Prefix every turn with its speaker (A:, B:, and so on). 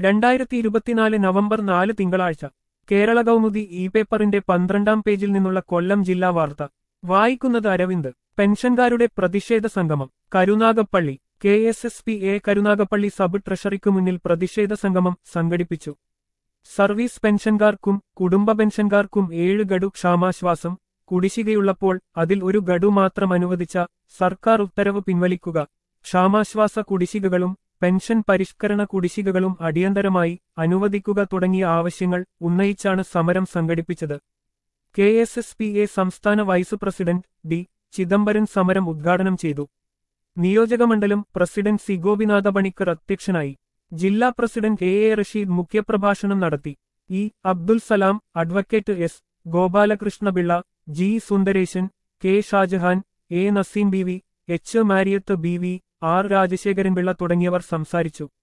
A: രണ്ടായിരത്തി ഇരുപത്തിനാല് നവംബർ നാല് തിങ്കളാഴ്ച കേരള കൗമുദി ഇ പേപ്പറിന്റെ പന്ത്രണ്ടാം പേജിൽ നിന്നുള്ള കൊല്ലം ജില്ലാ വാർത്ത വായിക്കുന്നത് അരവിന്ദ് പെൻഷൻകാരുടെ പ്രതിഷേധ സംഗമം Karunagappally K S S P A Karunagappally sub ട്രഷറിക്കു മുന്നിൽ പ്രതിഷേധ സംഗമം സംഘടിപ്പിച്ചു സർവീസ് പെൻഷൻകാർക്കും കുടുംബ പെൻഷൻകാർക്കും ഏഴ് ഗഡു ക്ഷാമാശ്വാസം കുടിശ്ശികയുള്ളപ്പോൾ അതിൽ ഒരു ഗഡു മാത്രം അനുവദിച്ച സർക്കാർ ഉത്തരവ് പിൻവലിക്കുക ക്ഷാമാശ്വാസ കുടിശ്ശികകളും പെൻഷൻ പരിഷ്കരണ കുടിശ്ശികകളും അടിയന്തരമായി അനുവദിക്കുക തുടങ്ങിയ ആവശ്യങ്ങൾ ഉന്നയിച്ചാണ് സമരം സംഘടിപ്പിച്ചത് K S S P A സംസ്ഥാന വൈസ് പ്രസിഡന്റ് ഡി ചിദംബരൻ സമരം ഉദ്ഘാടനം ചെയ്തു നിയോജകമണ്ഡലം പ്രസിഡന്റ് സി ഗോപിനാഥ പണിക്കർ അധ്യക്ഷനായി ജില്ലാ പ്രസിഡന്റ് എ എ റഷീദ് മുഖ്യപ്രഭാഷണം നടത്തി E Abdul Salam advocate S Gopalakrishnapillai G Sundaresan K Shajahan A Naseem B V H Mariyath B V R Rajasekharanpillai തുടങ്ങിയവർ സംസാരിച്ചു